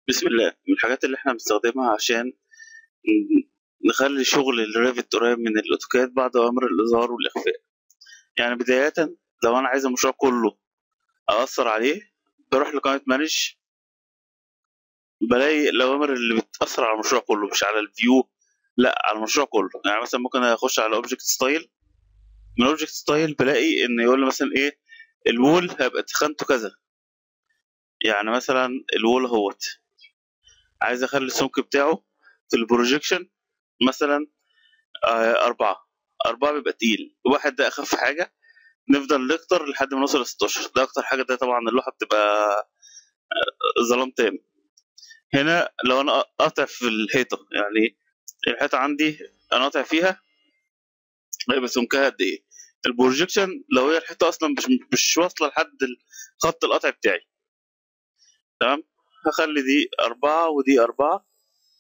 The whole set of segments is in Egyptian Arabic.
بسم الله من الحاجات اللي احنا بنستخدمها عشان ن- نخلي شغل الريفت قريب من الاوتوكاد بعد اوامر الاظهار والاخفاء يعني بداية لو انا عايز المشروع كله اثر عليه بروح لقائمة مانج بلاقي الاوامر اللي بتاثر على المشروع كله مش على الفيو لا على المشروع كله يعني مثلا ممكن اخش على اوبجكت ستايل من اوبجكت ستايل بلاقي ان يقول لي مثلا ايه الوول هيبقى تخانته كذا يعني مثلا الوول اهوت عايز اخلي السمك بتاعه في البروجيكشن مثلا آه، أربعة أربعة بيبقى تقيل واحد ده أخف حاجة نفضل نكتر لحد ما نوصل ل 16 ده أكتر حاجة ده طبعا اللوحة بتبقى آه، ظلام تام هنا لو أنا قاطع في الحيطة يعني الحيطة عندي أنا قاطع فيها هيبقى سمكها قد إيه البروجيكشن لو هي الحيطة أصلا مش مش واصلة لحد خط القطع بتاعي تمام هخلي دي أربعة ودي أربعة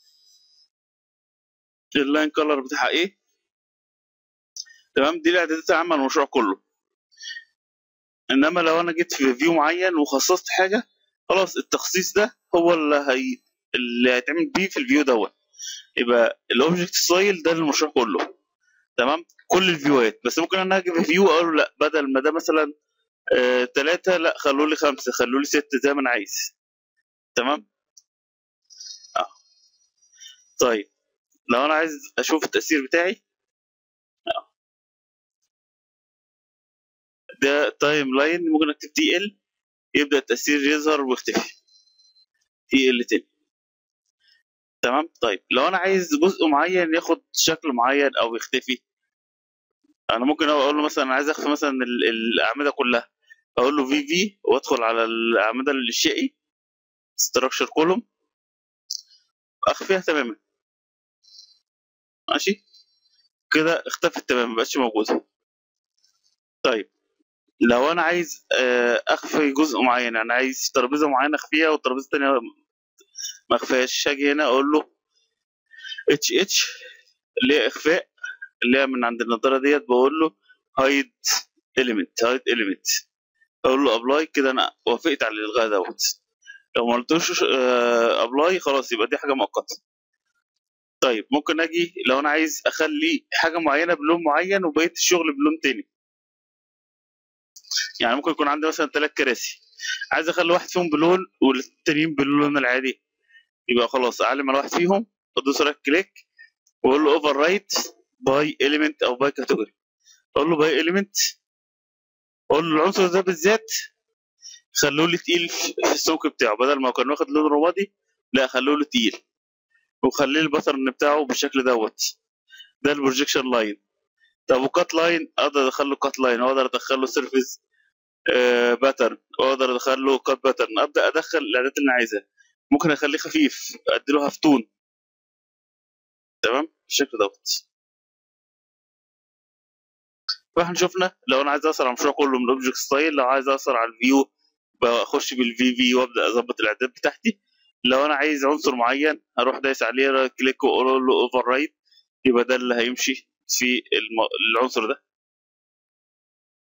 اللاين كولر بتاعها إيه تمام دي الاعدادات العامه للمشروع كله انما لو انا جيت في فيو معين وخصصت حاجه خلاص التخصيص ده هو اللي هي اللي هيتعمل بيه في الفيو دوت يبقى الاوبجكت ستايل ده للمشروع كله تمام كل الفيوهات بس ممكن انا اجي في فيو اقول له لا بدل ما ده مثلا آه تلاتة لا خلوا لي خمسة خلوا لي ستة زي ما انا عايز تمام اه طيب لو انا عايز اشوف التأثير بتاعي ده تايم لاين ممكن اكتب تي ال يبدا التاثير يظهر ويختفي تي ال تاني تمام طيب لو انا عايز جزء معين ياخد شكل معين او يختفي انا ممكن اقول له مثلا انا عايز اخفي مثلا ال- الاعمده كلها اقول له في في وادخل على الاعمده الشقي ستراكشر كولوم اخفيها تماما ماشي كده اختفت تماما مبقتش موجوده طيب لو انا عايز آه، اخفي جزء معين يعني عايز ترابيزه معينه اخفيها والترابيزه التانيه ما اخفيهاش هاجي هنا اقول له اتش اتش اللي هي اخفاء اللي هي من عند النضاره ديت بقول له هايد اليمنت هايد اليمنت اقول له ابلاي كده انا وافقت على الالغاء دوت لو ما قلتوش ابلاي خلاص يبقى دي حاجه مؤقته طيب ممكن اجي لو انا عايز اخلي حاجه معينه بلون معين وبقيه الشغل بلون تاني يعني ممكن يكون عندي مثلا ثلاث كراسي عايز اخلي واحد فيهم بلون والتانيين باللون العادي يبقى خلاص اعلم على واحد فيهم ادوس رايت كليك واقول له اوفر رايت باي اليمنت او باي كاتيجوري اقول له باي اليمنت اقول له العنصر ده بالذات خلوه لي تقيل في في السمك بتاعه بدل ما كان واخد لون رمادي لا خلوه له تقيل وخليه الباترن بتاعه بالشكل دوت ده البروجيكشن لاين طب وكات لاين اقدر ادخل له كات لاين واقدر ادخل له سيرفيس باترن واقدر ادخل له كات باترن ابدا ادخل الاعدادات اللي انا عايزها ممكن اخليه خفيف ادي له هفتون تمام بالشكل دوت فاحنا شفنا لو انا عايز اثر على المشروع كله من اوبجكت ستايل لو عايز اثر على الفيو بخش بالفي في وابدا اظبط الاعداد بتاعتي لو انا عايز عنصر معين هروح دايس عليه رايت كليك واقول له اوفر رايت يبقى ده اللي هيمشي في الم... العنصر ده